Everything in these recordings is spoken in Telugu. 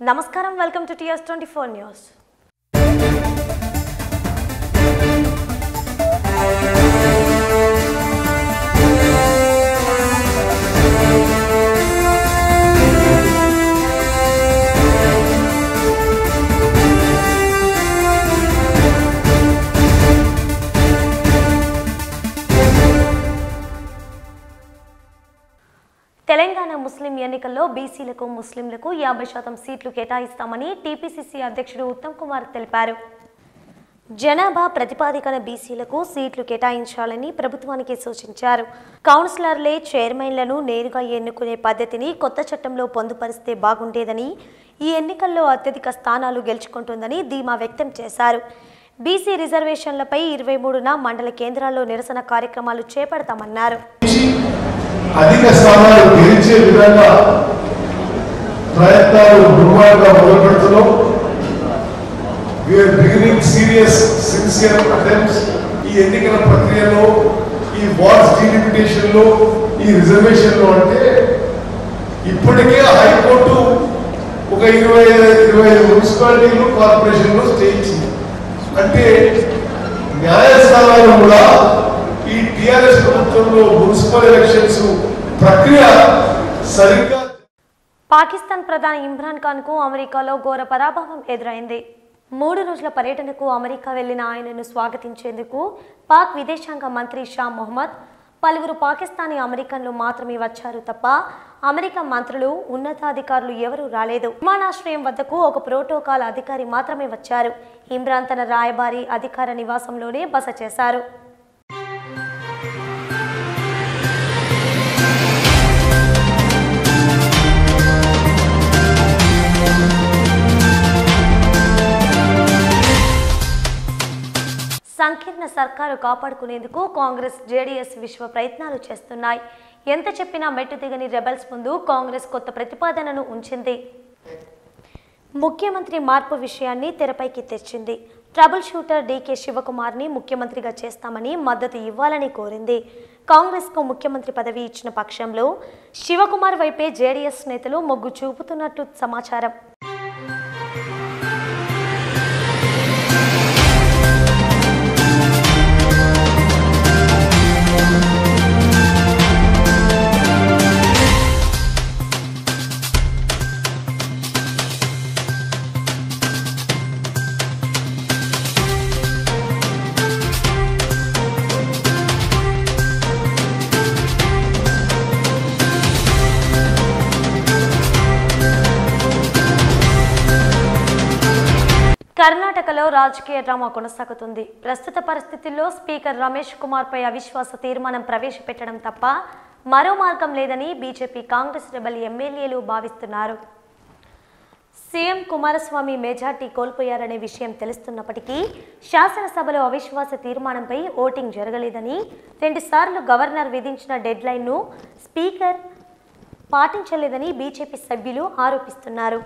నమస్కారం welcome to TS twenty four news Telangana Muslim ఎన్నికల్లో బీసీలకు ముస్లింలకు యాభై శాతం సీట్లు కేటాయిస్తామని టీపీసీసీ అధ్యక్షుడు ఉత్తమ్ కుమార్ తెలిపారు జనాభా ప్రతిపాదికన బీసీలకు సీట్లు కేటాయించాలని ప్రభుత్వానికి సూచించారు కౌన్సిలర్లే చైర్మన్లను నేరుగా ఎన్నుకునే పద్ధతిని కొత్త చట్టంలో పొందుపరిస్తే బాగుండేదని ఈ ఎన్నికల్లో అత్యధిక స్థానాలు గెలుచుకుంటుందని ధీమా వ్యక్తం చేశారు బీసీ రిజర్వేషన్లపై ఇరవై మూడున మండల కేంద్రాల్లో నిరసన కార్యక్రమాలు చేపడతామన్నారు అధిక స్థానాలు గెలిచే విధంగా ప్రయత్నాలు గురువారంగా మొదలుపెడుతున్నాం we're beginning serious sincere attempts ఈ ఎన్నికల ప్రక్రియలో ఈ వార్డ్స్ డీలిమిటేషన్ లో ఈ రిజర్వేషన్ లో అంటే ఇప్పటికే హైకోర్టు ఒక ఇరవై ఇరవై ఐదు మున్సిపాలిటీలు కార్పొరేషన్లు స్టే ఇచ్చింది అంటే న్యాయస్థానాలు కూడా ఈ టిఆర్ఎస్ ప్రభుత్వంలో మున్సిపల్ ఎలక్షన్స్ ప్రక్రియ సరిగ్గా పాకిస్తాన్ ప్రధాని ఇమ్రాన్ ఖాన్ కు అమెరికాలో ఘోర పరాభవం ఎదురైంది మూడు రోజుల పర్యటనకు అమెరికా వెళ్లిన ఆయనను స్వాగతించేందుకు పాక్ విదేశాంగ మంత్రి షా మొహమ్మద్ పలువురు పాకిస్తానీ అమెరికన్లు మాత్రమే వచ్చారు తప్ప అమెరికా మంత్రులు ఉన్నతాధికారులు ఎవరూ రాలేదు విమానాశ్రయం వద్దకు ఒక ప్రోటోకాల్ అధికారి మాత్రమే వచ్చారు ఇమ్రాన్ తన రాయబారి అధికార నివాసంలోనే బస చేశారు సంకీర్ణ సర్కారు కాపాడుకునేందుకు కాంగ్రెస్ జేడీఎస్ విశ్వ ప్రయత్నాలు చేస్తున్నాయి ఎంత చెప్పినా మెట్టు దిగని రెబల్స్ ముందు కాంగ్రెస్ కొత్త ప్రతిపాదనను ఉంచింది ముఖ్యమంత్రి మార్పు విషయాన్ని తెరపైకి తెచ్చింది ట్రబుల్ షూటర్ డీకే శివకుమార్ని ముఖ్యమంత్రిగా చేస్తామని మద్దతు ఇవ్వాలని కోరింది కాంగ్రెస్కు ముఖ్యమంత్రి పదవి ఇచ్చిన పక్షంలో శివకుమార్ వైపే జేడీఎస్ నేతలు మొగ్గు చూపుతున్నట్టు సమాచారం కర్ణాటకలో రాజకీయ డ్రామా కొనసాగుతుంది ప్రస్తుత పరిస్థితుల్లో స్పీకర్ రమేష్ కుమార్ పై అవిశ్వాస తీర్మానం ప్రవేశపెట్టడం తప్ప మరో మార్గం లేదని బీజేపీ కాంగ్రెస్ రెబల్ ఎమ్మెల్యేలు భావిస్తున్నారు సీఎం కుమారస్వామి మెజార్టీ కోల్పోయారనే విషయం తెలుస్తున్నప్పటికీ శాసనసభలో అవిశ్వాస తీర్మానంపై ఓటింగ్ జరగలేదని రెండుసార్లు గవర్నర్ విధించిన డెడ్లైన్ను స్పీకర్ పాటించలేదని బీజేపీ సభ్యులు ఆరోపిస్తున్నారు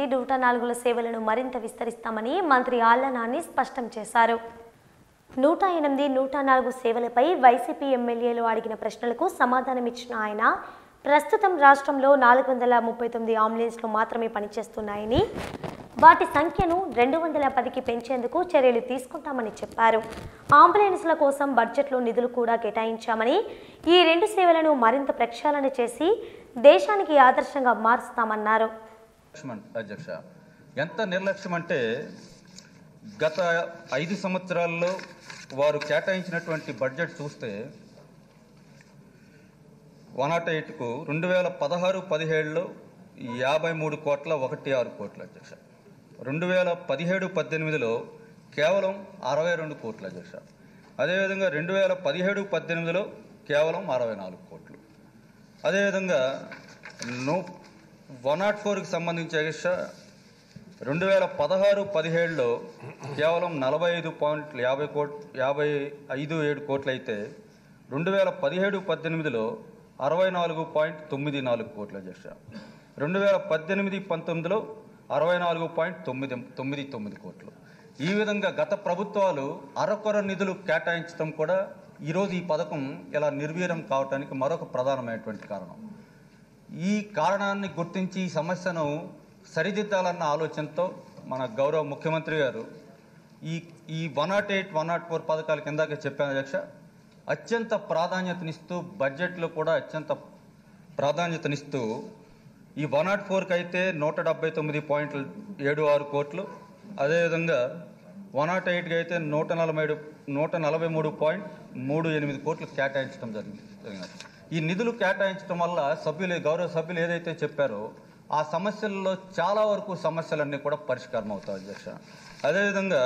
నూట నాలుగుల సేవలను మరింత విస్తరిస్తామని మంత్రి ఆళ్ల నాని స్పష్టం చేశారు నూట ఎనిమిది నూట నాలుగు సేవలపై వైసీపీ ఎమ్మెల్యేలు అడిగిన ప్రశ్నలకు సమాధానమిచ్చిన ఆయన ప్రస్తుతం రాష్ట్రంలో నాలుగు వందల ముప్పై తొమ్మిది అంబులెన్స్లు మాత్రమే పనిచేస్తున్నాయని వాటి సంఖ్యను రెండు వందల పదికి పెంచేందుకు చర్యలు తీసుకుంటామని చెప్పారు అంబులెన్స్ల కోసం బడ్జెట్లో నిధులు కూడా కేటాయించామని ఈ రెండు సేవలను మరింత ప్రక్షాళన చేసి దేశానికి ఆదర్శంగా మారుస్తామన్నారు నిర్లక్ష్యం అధ్యక్ష ఎంత నిర్లక్ష్యం అంటే గత ఐదు సంవత్సరాల్లో వారు కేటాయించినటువంటి బడ్జెట్ చూస్తే వన్ నాట్ ఎయిట్కు రెండు వేల పదహారు పదిహేడులో యాభై మూడు కోట్ల ఒకటి ఆరు కోట్ల అధ్యక్ష రెండు వేల పదిహేడు పద్దెనిమిదిలో కేవలం అరవై రెండు కోట్ల అధ్యక్ష అదేవిధంగా రెండు వేల పదిహేడు పద్దెనిమిదిలో కేవలం అరవై నాలుగు కోట్లు అదేవిధంగా నో వన్ నాట్ ఫోర్కి సంబంధించి అధ్యక్ష రెండు వేల పదహారు పదిహేడులో కేవలం నలభై ఐదు పాయింట్ యాభై కోట్ యాభై ఐదు ఏడు కోట్లు అయితే రెండు వేల పదిహేడు పద్దెనిమిదిలో అరవై నాలుగు పాయింట్ తొమ్మిది నాలుగు కోట్ల అధ్యక్ష రెండు వేల పద్దెనిమిది పంతొమ్మిదిలో అరవై నాలుగు పాయింట్ తొమ్మిది తొమ్మిది తొమ్మిది కోట్లు ఈ విధంగా గత ప్రభుత్వాలు అరకొర నిధులు కేటాయించడం కూడా ఈరోజు ఈ పథకం ఇలా నిర్వీర్యం కావడానికి మరొక ప్రధానమైనటువంటి కారణం ఈ కారణాన్ని గుర్తించి ఈ సమస్యను సరిదిద్దాలన్న ఆలోచనతో మన గౌరవ ముఖ్యమంత్రి గారు ఈ ఈ one nought eight one nought four పథకాల కిందాక చెప్పాను అధ్యక్ష అత్యంత ప్రాధాన్యతనిస్తూ బడ్జెట్లో కూడా అత్యంత ప్రాధాన్యతనిస్తూ ఈ వన్ నాట్ ఫోర్కి అయితే నూట డెబ్బై తొమ్మిది పాయింట్లు ఏడు ఆరు కోట్లు అదేవిధంగా వన్ నాట్ ఎయిట్కి అయితే నూట నలభై ఏడు నూట నలభై మూడు పాయింట్ మూడు ఎనిమిది కోట్లు కేటాయించడం జరిగింది జరిగినది ఈ నిధులు కేటాయించడం వల్ల సభ్యులు గౌరవ సభ్యులు ఏదైతే చెప్పారో ఆ సమస్యల్లో చాలా వరకు సమస్యలన్నీ కూడా పరిష్కారం అవుతాయి అధ్యక్ష అదేవిధంగా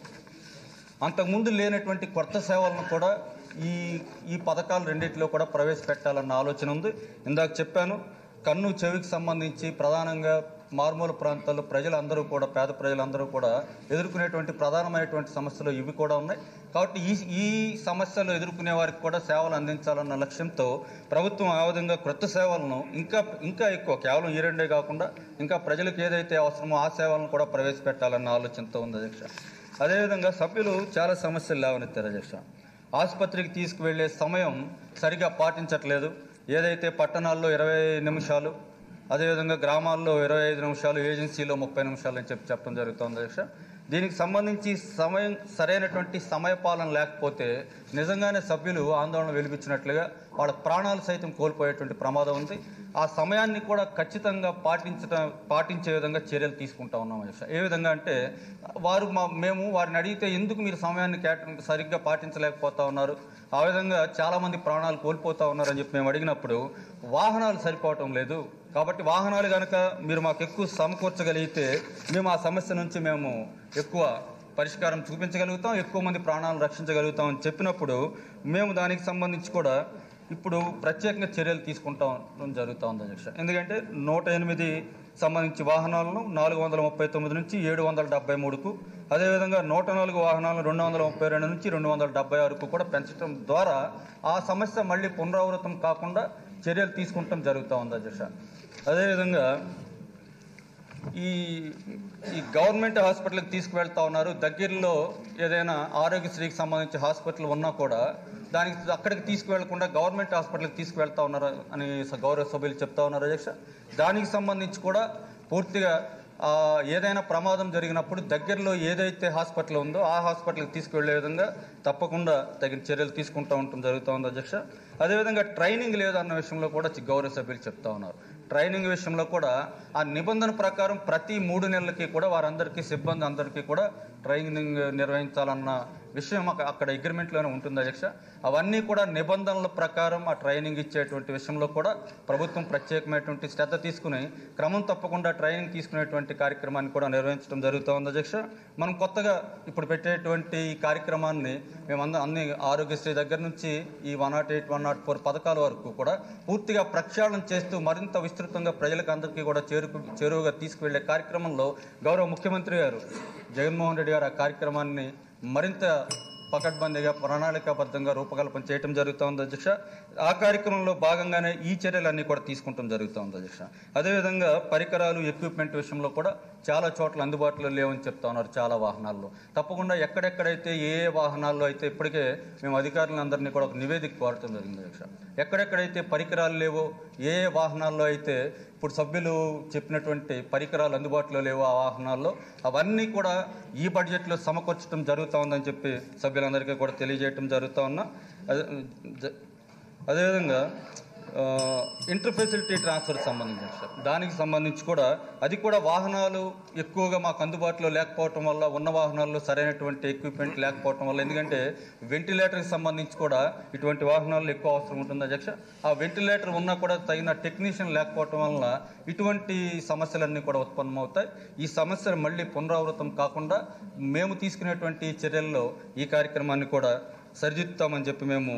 అంతకుముందు లేనటువంటి కొత్త సేవలను కూడా ఈ ఈ పథకాలు రెండింటిలో కూడా ప్రవేశపెట్టాలన్న ఆలోచన ఉంది ఇందాక చెప్పాను కన్ను చెవికి సంబంధించి ప్రధానంగా మారుమూల ప్రాంతాల్లో ప్రజలందరూ కూడా పేద ప్రజలందరూ కూడా ఎదుర్కొనేటువంటి ప్రధానమైనటువంటి సమస్యలు ఇవి కూడా ఉన్నాయి కాబట్టి ఈ ఈ సమస్యలు ఎదుర్కొనే వారికి కూడా సేవలు అందించాలన్న లక్ష్యంతో ప్రభుత్వం ఆ విధంగా క్రొత్త సేవలను ఇంకా ఇంకా ఎక్కువ కేవలం ఈ రెండే కాకుండా ఇంకా ప్రజలకు ఏదైతే అవసరమో ఆ సేవలను కూడా ప్రవేశపెట్టాలన్న ఆలోచనతో ఉంది అధ్యక్ష అదేవిధంగా సభ్యులు చాలా సమస్యలు లేవనెత్తారు అధ్యక్ష ఆసుపత్రికి తీసుకువెళ్ళే సమయం సరిగా పాటించట్లేదు ఏదైతే పట్టణాల్లో ఇరవై నిమిషాలు అదేవిధంగా గ్రామాల్లో ఇరవై ఐదు నిమిషాలు ఏజెన్సీలో ముప్పై నిమిషాలు అని చెప్పి చెప్పడం జరుగుతుంది అధ్యక్ష దీనికి సంబంధించి సమయం సరైనటువంటి సమయపాలన లేకపోతే నిజంగానే సభ్యులు ఆందోళన వెలిపించినట్లుగా వాళ్ళ ప్రాణాలు సైతం కోల్పోయేటువంటి ప్రమాదం ఉంది ఆ సమయాన్ని కూడా ఖచ్చితంగా పాటించడం పాటించే విధంగా చర్యలు తీసుకుంటా ఉన్నాం అధ్యక్ష ఏ విధంగా అంటే వారు మా మేము వారిని అడిగితే ఎందుకు మీరు సమయాన్ని కేట సరిగ్గా పాటించలేకపోతా ఉన్నారు ఆ విధంగా చాలామంది ప్రాణాలు కోల్పోతా ఉన్నారని చెప్పి మేము అడిగినప్పుడు వాహనాలు సరిపోవటం లేదు కాబట్టి వాహనాలు కనుక మీరు మాకు ఎక్కువ సమకూర్చగలిగితే మేము ఆ సమస్య నుంచి మేము ఎక్కువ పరిష్కారం చూపించగలుగుతాం ఎక్కువ మంది ప్రాణాలను రక్షించగలుగుతాం అని చెప్పినప్పుడు మేము దానికి సంబంధించి కూడా ఇప్పుడు ప్రత్యేకంగా చర్యలు తీసుకుంటాం జరుగుతూ ఉంది అధ్యక్ష ఎందుకంటే నూట ఎనిమిది సంబంధించి వాహనాలను నాలుగు వందల ముప్పై తొమ్మిది నుంచి ఏడు వందల డెబ్బై మూడుకు అదేవిధంగా నూట నాలుగు వాహనాలను రెండు వందల ముప్పై రెండు నుంచి రెండు వందల డెబ్బై ఆరుకు కూడా పెంచడం ద్వారా ఆ సమస్య మళ్ళీ పునరావృతం కాకుండా చర్యలు తీసుకుంటాం జరుగుతూ ఉంది అధ్యక్ష అదేవిధంగా ఈ ఈ గవర్నమెంట్ హాస్పిటల్కి తీసుకువెళ్తా ఉన్నారు దగ్గరలో ఏదైనా ఆరోగ్యశ్రీకి సంబంధించి హాస్పిటల్ ఉన్నా కూడా దానికి అక్కడికి తీసుకువెళ్లకుండా గవర్నమెంట్ హాస్పిటల్కి తీసుకువెళ్తా ఉన్నారు అని స- గౌరవ సభ్యులు చెప్తా ఉన్నారు అధ్యక్ష దానికి సంబంధించి కూడా పూర్తిగా ఆ, ఏదైనా ప్రమాదం జరిగినప్పుడు దగ్గరలో ఏదైతే హాస్పిటల్ ఉందో ఆ హాస్పిటల్కి తీసుకువెళ్లే విధంగా తప్పకుండా తగిన చర్యలు తీసుకుంటూ ఉండటం జరుగుతూ ఉంది అధ్యక్ష అదేవిధంగా ట్రైనింగ్ లేదన్న విషయంలో కూడా చి- గౌరవ సభ్యులు చెప్తా ఉన్నారు ట్రైనింగ్ విషయంలో కూడా ఆ నిబంధన ప్రకారం ప్రతి మూడు నెలలకి కూడా వారందరికీ సిబ్బంది అందరికీ కూడా ట్రైనింగ్ నిర్వహించాలన్న విషయం అక్క- అక్కడ అగ్రిమెంట్లోనే ఉంటుంది అధ్యక్ష అవన్నీ కూడా నిబంధనల ప్రకారం ఆ ట్రైనింగ్ ఇచ్చేటువంటి విషయంలో కూడా ప్రభుత్వం ప్రత్యేకమైనటువంటి శ్రద్ధ తీసుకుని క్రమం తప్పకుండా ట్రైనింగ్ తీసుకునేటువంటి కార్యక్రమాన్ని కూడా నిర్వహించడం జరుగుతూ ఉంది అధ్యక్ష మనం కొత్తగా ఇప్పుడు పెట్టేటువంటి ఈ కార్యక్రమాన్ని మేమందరం అన్ని ఆరోగ్యశ్రీ దగ్గర నుంచి ఈ one nought eight one nought four పథకాల వరకు కూడా పూర్తిగా ప్రక్షాళన చేస్తూ మరింత విస్తృతంగా ప్రజలకు అందరికీ కూడా చేరుకు చేరువుగా తీసుకువెళ్లే కార్యక్రమంలో గౌరవ ముఖ్యమంత్రి గారు జగన్మోహన్ రెడ్డి గారు ఆ కార్యక్రమాన్ని మరింత పకడ్బందీగా ప్రణాళికాబద్ధంగా రూపకల్పన చేయడం జరుగుతోంది అధ్యక్ష ఆ కార్యక్రమంలో భాగంగానే ఈ చర్యలన్నీ కూడా తీసుకుంటాం జరుగుతోంది అధ్యక్ష అదేవిధంగా పరికరాలు ఎక్విప్మెంట్ విషయంలో కూడా చాలా చోట్ల అందుబాటులో లేవని చెప్తా ఉన్నారు చాలా వాహనాల్లో తప్పకుండా ఎక్కడెక్కడైతే ఏ ఏ వాహనాల్లో అయితే ఇప్పటికే మేము అధికారులందరినీ కూడా ఒక నివేదిక కోరటం జరిగింది అధ్యక్ష ఎక్కడెక్కడైతే పరికరాలు లేవో ఏ ఏ వాహనాల్లో అయితే ఇప్పుడు సభ్యులు చెప్పినటువంటి పరికరాలు అందుబాటులో లేవు ఆ వాహనాల్లో అవన్నీ కూడా ఈ బడ్జెట్లో సమకూర్చడం జరుగుతూ ఉందని చెప్పి సభ్యులందరికీ కూడా తెలియజేయటం జరుగుతూ ఉన్నా అదే జ- అదేవిధంగా ఇంటర్ ఫెసిలిటీ ట్రాన్స్ఫర్ సంబంధించి సార్ దానికి సంబంధించి కూడా అది కూడా వాహనాలు ఎక్కువగా మాకు అందుబాటులో లేకపోవటం వల్ల ఉన్న వాహనాల్లో సరైనటువంటి ఎక్విప్మెంట్ లేకపోవటం వల్ల ఎందుకంటే వెంటిలేటర్కి సంబంధించి కూడా ఇటువంటి వాహనాల్లో ఎక్కువ అవసరం ఉంటుంది అధ్యక్ష ఆ వెంటిలేటర్ ఉన్నా కూడా తగిన టెక్నీషియన్ లేకపోవటం వల్ల ఇటువంటి సమస్యలన్నీ కూడా ఉత్పన్నమవుతాయి ఈ సమస్యలు మళ్ళీ పునరావృతం కాకుండా మేము తీసుకునేటువంటి చర్యల్లో ఈ కార్యక్రమాన్ని కూడా సరిదిద్దుతామని చెప్పి మేము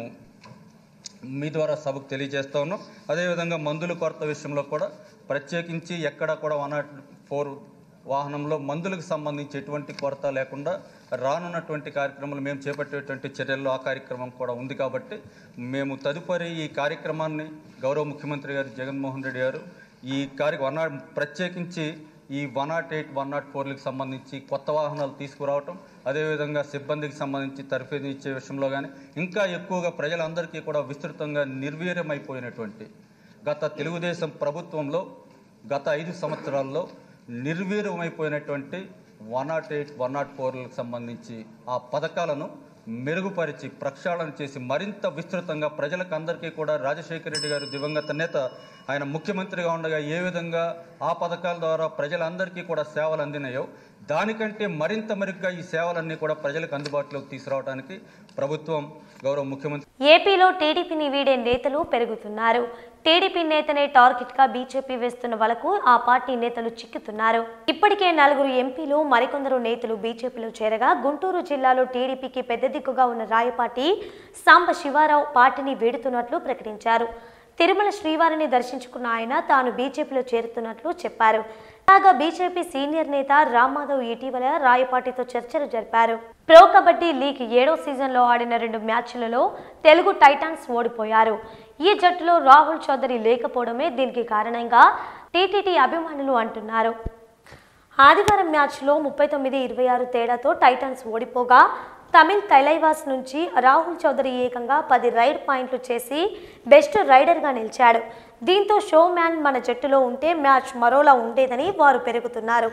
మీ ద్వారా సభకు తెలియజేస్తా ఉన్నాం అదేవిధంగా మందుల కొరత విషయంలో కూడా ప్రత్యేకించి ఎక్కడ కూడా వన్ నాట్ ఫోర్ వాహనంలో మందులకు సంబంధించి ఎటువంటి కొరత లేకుండా రానున్నటువంటి కార్యక్రమాలు మేము చేపట్టేటువంటి చర్యల్లో ఆ కార్యక్రమం కూడా ఉంది కాబట్టి మేము తదుపరి ఈ కార్యక్రమాన్ని గౌరవ ముఖ్యమంత్రి గారు జగన్మోహన్ రెడ్డి గారు ఈ కార్య వన్ నాట్ ప్రత్యేకించి ఈ one nought eight one nought ఫోర్లకు సంబంధించి కొత్త వాహనాలు తీసుకురావటం అదేవిధంగా సిబ్బందికి సంబంధించి తర్ఫీదు ఇచ్చే విషయంలో కానీ ఇంకా ఎక్కువగా ప్రజలందరికీ కూడా విస్తృతంగా నిర్వీర్యమైపోయినటువంటి గత తెలుగుదేశం ప్రభుత్వంలో గత ఐదు సంవత్సరాల్లో నిర్వీర్యమైపోయినటువంటి one nought eight one nought ఫోర్లకు సంబంధించి ఆ పథకాలను మెరుగుపరిచి ప్రక్షాళన చేసి మరింత విస్తృతంగా ప్రజలకు అందరికీ కూడా రాజశేఖర రెడ్డి గారు దివంగత నేత ఆయన ముఖ్యమంత్రిగా ఉండగా ఏ విధంగా ఆ పథకాల ద్వారా ప్రజలందరికీ కూడా సేవలు అందినాయో దానికంటే మరింత మెరుగ్గా ఈ సేవలన్నీ కూడా ప్రజలకు అందుబాటులోకి తీసుకురావడానికి ప్రభుత్వం గౌరవ ముఖ్యమంత్రి ఏపీలో టీడీపీని వీడే నేతలు పెరుగుతున్నారు టీడీపీ నేతనే టార్గెట్ గా బీజేపీ వేస్తున్న వలకు ఆ పార్టీ నేతలు చిక్కుతున్నారు ఇప్పటికే నలుగురు ఎంపీలు మరికొందరు నేతలు బీజేపీలో చేరగా గుంటూరు జిల్లాలో టీడీపీకి పెద్ద దిక్కుగా ఉన్న రాయపాటి సాంబ శివారావు పార్టీని వీడుతున్నట్లు ప్రకటించారు తిరుమల శ్రీవారిని దర్శించుకున్న ఆయన తాను బీజేపీలో చేరుతున్నట్లు చెప్పారు కాగా బీజేపీ సీనియర్ నేత రామ్మాధవ్ ఇటీవల రాయపాటితో చర్చలు జరిపారు ప్రో కబడ్డీ లీగ్ ఏడో సీజన్లో ఆడిన రెండు మ్యాచ్లలో తెలుగు టైటాన్స్ ఓడిపోయారు ఈ జట్టులో రాహుల్ చౌదరి లేకపోవడమే దీనికి కారణంగా టీటీటీ అభిమానులు అంటున్నారు ఆదివారం మ్యాచ్లో ముప్పై తొమ్మిది ఇరవై ఆరు తేడాతో టైటన్స్ ఓడిపోగా తమిళ్ తైలైవాస్ నుంచి రాహుల్ చౌదరి ఏకంగా పది రైడ్ పాయింట్లు చేసి బెస్ట్ రైడర్గా నిలిచాడు దీంతో షో మ్యాన్ మన జట్టులో ఉంటే మ్యాచ్ మరోలా ఉండేదని వారు పెరుగుతున్నారు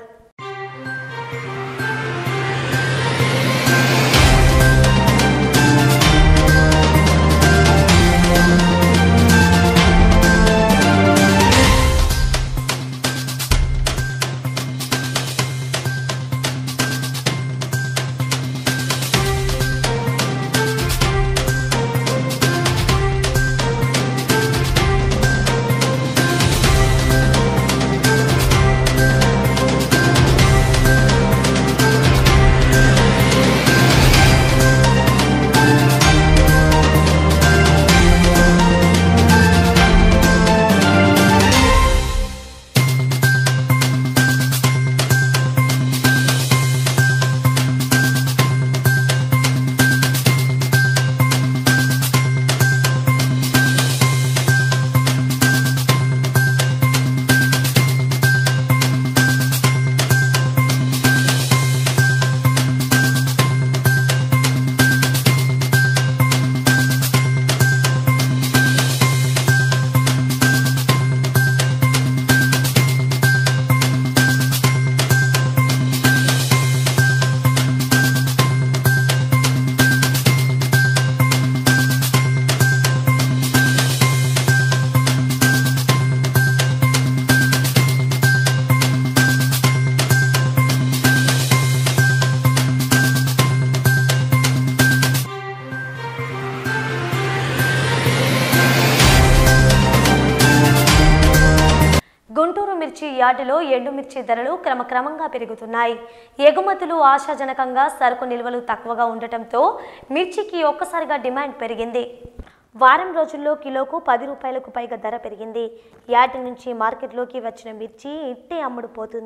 గుంటూరు మిర్చి యార్డులో ఎండుమిర్చి ధరలు క్రమక్రమంగా పెరుగుతున్నాయి ఎగుమతులు ఆశాజనకంగా సరుకు నిల్వలు తక్కువగా ఉండటంతో మిర్చికి ఒక్కసారిగా డిమాండ్ పెరిగింది వారం రోజుల్లో కిలోకు పది రూపాయలకు పైగా ధర పెరిగింది యార్డు నుంచి మార్కెట్లోకి వచ్చిన మిర్చి ఇట్టే అమ్ముడు పోతుంది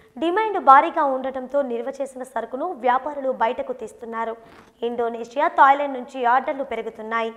డిమాండ్ భారీగా ఉండటంతో నిల్వ చేసిన సరుకును వ్యాపారులు బయటకు తీస్తున్నారు ఇండోనేషియా థాయిలాండ్ నుంచి ఆర్డర్లు పెరుగుతున్నాయి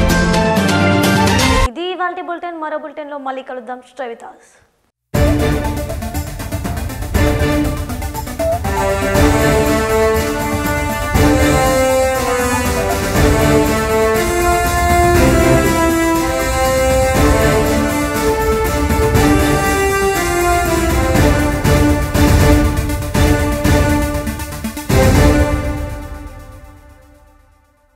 ఇది ఇవాళ బులెటిన్ మరో బులెటిన్లో మళ్ళీ కలుద్దాం స్టై విత్ us.